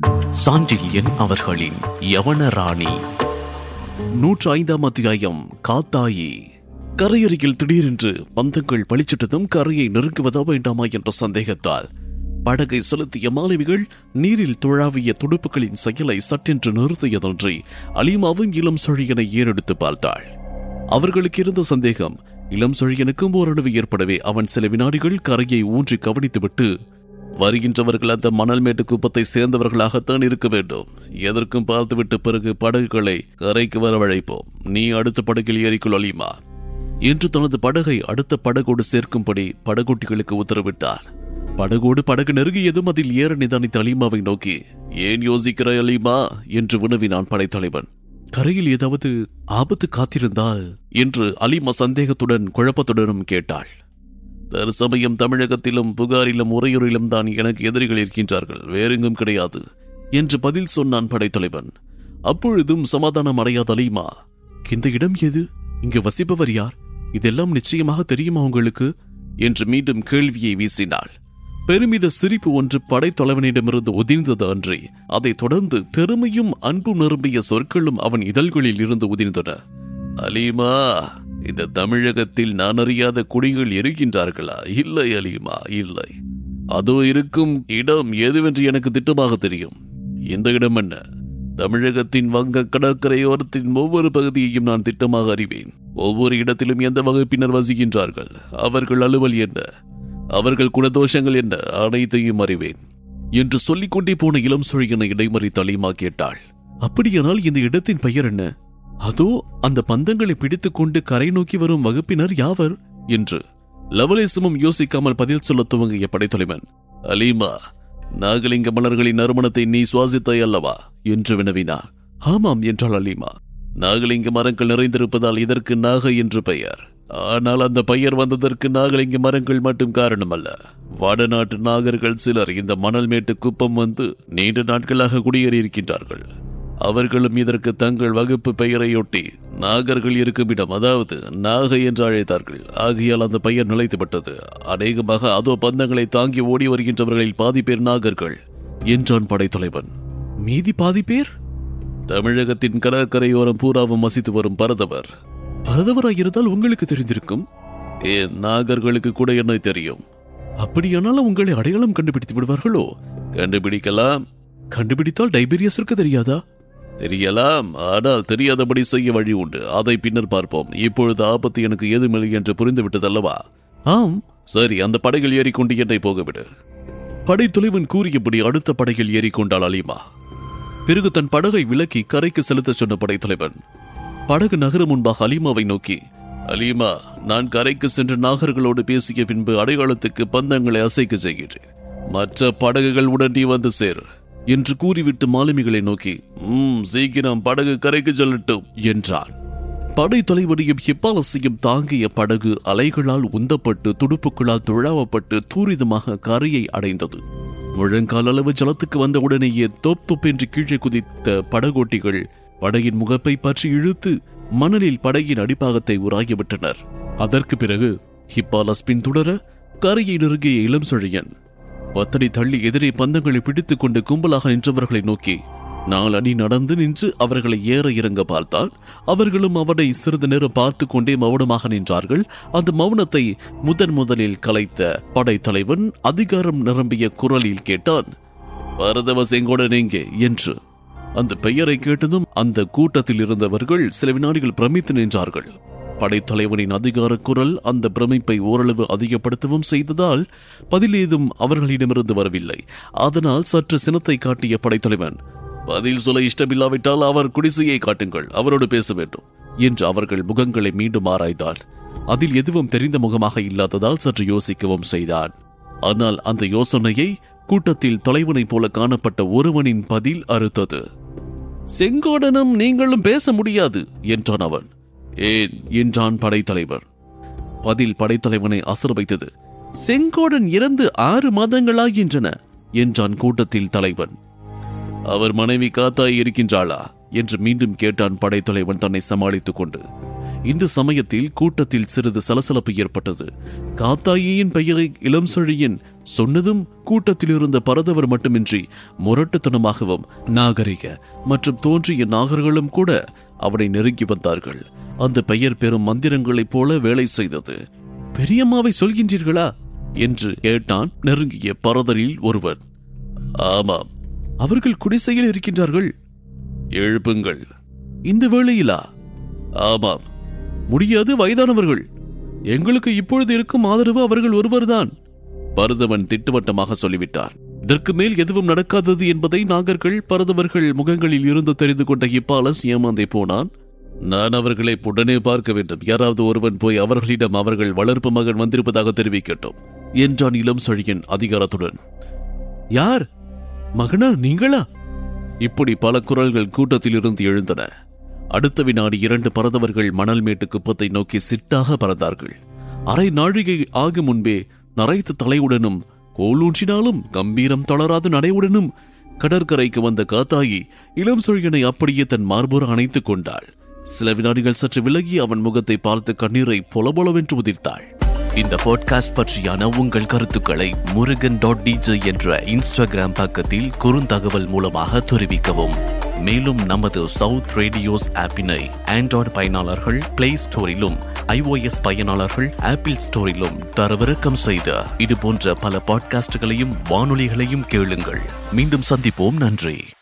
சாண்டில்யன் அவர்களின் யவனராணி நூற்று ஐந்தாம் அத்தியாயம் காத்தாயி கரையருகில் திடீரென்று பந்தங்கள் பளிச்சிட்டதும் கரையை நெருங்குவதா வேண்டாமா என்ற சந்தேகத்தால் படகை செலுத்திய மாணவிகள் நீரில் துழாவிய துடுப்புகளின் செயலை சட்டென்று நிறுத்தியதன்றி அலிமாவும் இளம் சொழியனை ஏறெடுத்து பார்த்தாள் அவர்களுக்கு இருந்த சந்தேகம் இளம் சொழியனுக்கும் ஓரளவு ஏற்படவே அவன் சில வினாடிகள் கரையை ஊன்றி கவனித்துவிட்டு வருகின்றவர்கள் அந்த மணல் மேட்டு குப்பத்தை சேர்ந்தவர்களாகத்தான் இருக்க வேண்டும் எதற்கும் பார்த்துவிட்டு பிறகு படகுகளை கரைக்கு வரவழைப்போம் நீ அடுத்த படகில் ஏறிக்கொள் அலிமா என்று தனது படகை அடுத்த படகோடு சேர்க்கும்படி படகோட்டிகளுக்கு உத்தரவிட்டார் படகோடு படகு நெருங்கியதும் அதில் ஏற நிதானித்த அலிமாவை நோக்கி ஏன் யோசிக்கிறாய் அலிமா என்று வினவினான் படைத்தலைவன் கரையில் ஏதாவது ஆபத்து காத்திருந்தால் என்று அலிமா சந்தேகத்துடன் குழப்பத்துடனும் கேட்டாள் தற்சமயம் தமிழகத்திலும் புகாரிலும் உறையூரிலும் தான் எனக்கு எதிரிகள் இருக்கின்றார்கள் வேறெங்கும் கிடையாது என்று பதில் சொன்னான் படைத்தலைவன் அப்பொழுதும் சமாதானம் அடையாத அலிமா இந்த இடம் எது இங்கு வசிப்பவர் யார் இதெல்லாம் நிச்சயமாக தெரியுமா உங்களுக்கு என்று மீண்டும் கேள்வியை வீசினாள் பெருமித சிரிப்பு ஒன்று படைத்தலைவனிடமிருந்து உதிர்ந்தது அன்றி அதைத் தொடர்ந்து பெருமையும் அன்பும் நிரம்பிய சொற்களும் அவன் இதழ்களில் இருந்து உதிர்ந்தன அலீமா இந்த தமிழகத்தில் நான் அறியாத குடிகள் இருக்கின்றார்களா இல்லை அலீமா இல்லை அதோ இருக்கும் இடம் எதுவென்று எனக்கு திட்டமாக தெரியும் இந்த இடம் என்ன தமிழகத்தின் வங்க கடற்கரையோரத்தின் ஒவ்வொரு பகுதியையும் நான் திட்டமாக அறிவேன் ஒவ்வொரு இடத்திலும் எந்த வகுப்பினர் வசிக்கின்றார்கள் அவர்கள் அலுவல் என்ன அவர்கள் குணதோஷங்கள் என்ன அனைத்தையும் அறிவேன் என்று சொல்லிக் கொண்டே போன இளம் சுழியனை இடைமறி தலிமா கேட்டாள் அப்படியானால் இந்த இடத்தின் பெயர் என்ன அதோ அந்த பந்தங்களை பிடித்துக் கொண்டு கரை நோக்கி வரும் வகுப்பினர் யாவர் என்று லவலேசமும் யோசிக்காமல் பதில் சொல்ல துவங்கிய படைத்தலைவன் அலீமா நாகலிங்க மலர்களின் நறுமணத்தை நீ சுவாசித்தாய் அல்லவா என்று வினவினார் ஆமாம் என்றாள் அலீமா நாகலிங்க மரங்கள் நிறைந்திருப்பதால் இதற்கு நாக என்று பெயர் ஆனால் அந்த பெயர் வந்ததற்கு நாகலிங்க மரங்கள் மட்டும் காரணம் அல்ல வடநாட்டு நாகர்கள் சிலர் இந்த மணல் மேட்டு குப்பம் வந்து நீண்ட நாட்களாக குடியேறியிருக்கின்றார்கள் அவர்களும் இதற்கு தங்கள் வகுப்பு பெயரையொட்டி நாகர்கள் இருக்கும் இடம் அதாவது நாகை என்று அழைத்தார்கள் ஆகையால் அந்த பெயர் நிலைத்துவிட்டது அநேகமாக அதோ பந்தங்களை தாங்கி ஓடி வருகின்றவர்களில் பாதி பேர் நாகர்கள் என்றான் படைத்தலைவன் மீதி பாதி பேர் தமிழகத்தின் கடற்கரையோரம் பூராவும் வசித்து வரும் பரதவர் பரதவராயிருந்தால் உங்களுக்கு தெரிந்திருக்கும் ஏன் நாகர்களுக்கு கூட என்ன தெரியும் அப்படியானால் உங்களை அடையாளம் கண்டுபிடித்து விடுவார்களோ கண்டுபிடிக்கலாம் கண்டுபிடித்தால் டைபீரியஸிற்கு தெரியாதா தெரியலாம் ஆனால் தெரியாதபடி செய்ய வழி உண்டு அதை பின்னர் பார்ப்போம் இப்பொழுது ஆபத்து எனக்கு ஏதுமில்லை என்று புரிந்துவிட்டதல்லவா ஆம் சரி அந்த படகில் ஏறிக்கொண்டு என்னை போகவிடு படைத்துளைவன் கூறியபடி அடுத்த படகில் ஏறிக்கொண்டாள் அலிமா பிறகு தன் படகை விலக்கி கரைக்கு செலுத்தச் சொன்ன படைத்தலைவன் படகு நகர முன்பாக அலீமாவை நோக்கி அலீமா நான் கரைக்கு சென்று நாகர்களோடு பேசிய பின்பு அடையாளத்துக்கு பந்தங்களை அசைக்க செய்கிறேன் மற்ற படகுகள் உடன் நீ வந்து சேர் என்று கூறிவிட்டு மாலுமிகளை நோக்கி ம் சீக்கிரம் படகு கரைக்கு செல்லட்டும் என்றான் படை தலைவனையும் ஹிப்பாலசையும் தாங்கிய படகு அலைகளால் உந்தப்பட்டு துடுப்புகளால் துழாவப்பட்டு தூரிதமாக கரையை அடைந்தது முழங்கால் அளவு ஜலத்துக்கு வந்த உடனேயே தொப் தொப்பென்று கீழே குதித்த படகோட்டிகள் படகின் முகப்பை பற்றி இழுத்து மணலில் படகின் அடிப்பாகத்தை உராகிவிட்டனர் அதற்கு பிறகு ஹிப்பாலஸ் பின்தொடர கரையை நெருங்கிய இளம் சொழியன் பத்தடி தள்ளி எதிரே பந்தங்களை பிடித்துக் கொண்டு கும்பலாக நின்றவர்களை நோக்கி நாலு அடி நடந்து நின்று அவர்களை ஏற இறங்க பார்த்தான் அவர்களும் அவனை சிறிது நேரம் பார்த்து கொண்டே மௌனமாக நின்றார்கள் அந்த மௌனத்தை முதன் முதலில் கலைத்த படைத்தலைவன் அதிகாரம் நிரம்பிய குரலில் கேட்டான் பரதவ செங்கோடன் எங்கே என்று அந்த பெயரை கேட்டதும் அந்த கூட்டத்தில் இருந்தவர்கள் சில வினாடிகள் பிரமித்து நின்றார்கள் படைத்தலைவனின் அதிகார குரல் அந்த பிரமிப்பை ஓரளவு அதிகப்படுத்தவும் செய்ததால் பதில் ஏதும் அவர்களிடமிருந்து வரவில்லை அதனால் சற்று சினத்தை காட்டிய படைத்தலைவன் பதில் சொல்ல இஷ்டமில்லாவிட்டால் அவர் குடிசையை காட்டுங்கள் அவரோடு பேச வேண்டும் என்று அவர்கள் முகங்களை மீண்டும் ஆராய்ந்தாள் அதில் எதுவும் தெரிந்த முகமாக இல்லாததால் சற்று யோசிக்கவும் செய்தான் ஆனால் அந்த யோசனையை கூட்டத்தில் தலைவனைப் போல காணப்பட்ட ஒருவனின் பதில் அறுத்தது செங்கோடனும் நீங்களும் பேச முடியாது என்றான் அவன் ஏன் என்றான் படைத்தலைவர் பதில் படைத்தலைவனை அசர வைத்தது செங்கோடன் இறந்து ஆறு மாதங்களாகின்றன என்றான் கூட்டத்தில் தலைவன் அவர் மனைவி காத்தாய் இருக்கின்றாளா என்று மீண்டும் கேட்டான் படைத்தலைவன் தன்னை சமாளித்துக் கொண்டு இந்த சமயத்தில் கூட்டத்தில் சிறிது சலசலப்பு ஏற்பட்டது காத்தாயின் பெயரை இளம் செழியன் சொன்னதும் கூட்டத்தில் இருந்த பரதவர் மட்டுமின்றி முரட்டுத்தனமாகவும் நாகரிக மற்றும் தோன்றிய நாகர்களும் கூட அவனை நெருங்கி வந்தார்கள் அந்த பெயர் பெறும் மந்திரங்களைப் போல வேலை செய்தது பெரியம்மாவை சொல்கின்றீர்களா என்று கேட்டான் நெருங்கிய பரதரில் ஒருவன் ஆமாம் அவர்கள் குடிசையில் இருக்கின்றார்கள் எழுப்புங்கள் இந்த வேளையிலா ஆமாம் முடியாது வயதானவர்கள் எங்களுக்கு இப்பொழுது இருக்கும் ஆதரவு அவர்கள் ஒருவர்தான் பரதவன் திட்டுவட்டமாக சொல்லிவிட்டான் இதற்கு மேல் எதுவும் நடக்காதது என்பதை நாகர்கள் பரதவர்கள் முகங்களில் இருந்து தெரிந்து கொண்ட இப்பாலஸ் ஏமாந்தே போனான் நான் அவர்களை உடனே பார்க்க வேண்டும் யாராவது ஒருவன் போய் அவர்களிடம் அவர்கள் வளர்ப்பு மகன் வந்திருப்பதாக தெரிவிக்கட்டும் என்றான் இளம் செழியன் அதிகாரத்துடன் யார் மகனா நீங்களா இப்படி பல குரல்கள் கூட்டத்தில் இருந்து எழுந்தன அடுத்த வினாடி இரண்டு பறந்தவர்கள் மணல் மேட்டு குப்பத்தை நோக்கி சிட்டாக பறந்தார்கள் அரை நாழிகை ஆகும் முன்பே நரைத்த தலையுடனும் கோலூன்றினாலும் கம்பீரம் தளராத நடையுடனும் கடற்கரைக்கு வந்த காத்தாயி இளம் சொழியனை அப்படியே தன் மார்போர் அணைத்துக் கொண்டாள் சில வினாடிகள் சற்று விலகி அவன் முகத்தை பார்த்து கண்ணீரை பொலபொலவென்று உதிர்த்தாள் இந்த பாட்காஸ்ட் பற்றியான உங்கள் கருத்துக்களை முருகன் டாட் டிஜே என்ற இன்ஸ்டாகிராம் பக்கத்தில் குறுந்தகவல் மூலமாக தெரிவிக்கவும் மேலும் நமது சவுத் ரேடியோஸ் ஆப்பினை ஆண்ட்ராய்டு பயனாளர்கள் பிளே ஸ்டோரிலும் ஐஓஎஸ் பயனாளர்கள் ஆப்பிள் ஸ்டோரிலும் தரவிறக்கம் செய்த இது போன்ற பல பாட்காஸ்டுகளையும் வானொலிகளையும் கேளுங்கள் மீண்டும் சந்திப்போம் நன்றி